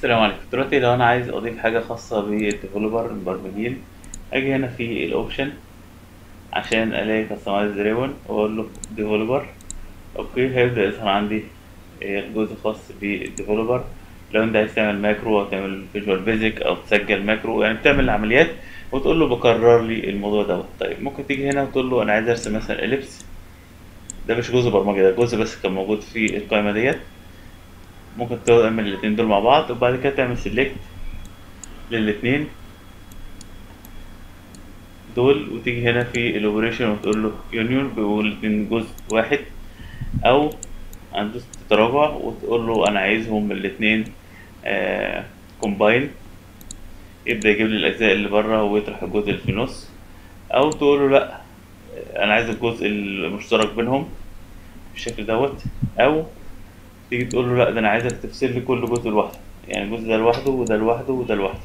السلام عليكم دلوقتي لو انا عايز اضيف حاجه خاصه بالديفلوبر المبرمجين اجي هنا في الاوبشن عشان الاقي كاستمايز ريبون واقول له ديفلوبر اوكي هيبدا يظهر عندي الجزء الخاص بالديفلوبر لو انت عايز تعمل ماكرو او تعمل فيجوال بيزك او تسجل ماكرو يعني بتعمل عمليات وتقول له بكرر لي الموضوع دوت طيب ممكن تيجي هنا وتقول له انا عايز ارسم مثلا اليبس ده مش جزء برمجه ده جزء بس كان موجود في القائمه ديت ممكن تعمل الاتنين دول مع بعض وبعد كده تعمل سيلكت للاتنين دول وتيجي هنا في الاوبريشن وتقول له يونيون بيبقوا الاتنين جزء واحد او هندوس تراجع وتقول له انا عايزهم الاتنين كومباين يبدأ يجيب لي الأجزاء اللي بره ويطرح الجزء اللي في النص أو تقول له لأ أنا عايز الجزء المشترك بينهم بالشكل دوت أو تيجي تقول له لأ ده أنا عايزك تفصل لي كل جزء لوحده يعني الجزء ده لوحده وده لوحده وده لوحده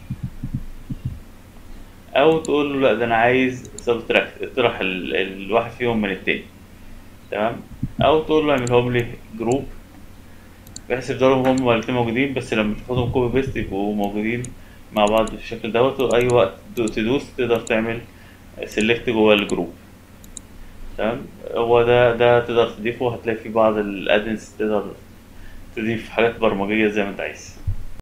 أو تقول له لأ ده أنا عايز سبتراكت اطرح ال- الواحد فيهم من التاني تمام أو تقول له اعملهم لي جروب بحيث يفضلوا هما الاتنين موجودين بس لما تاخدهم كوبي بيست يبقوا موجودين مع بعض بالشكل دوت وأي وقت تدوس تقدر تعمل سيلكت جوه الجروب تمام هو ده ده تقدر تضيفه هتلاقي في بعض الادنس تقدر تضيف حاجات برمجية زي ما انت عايز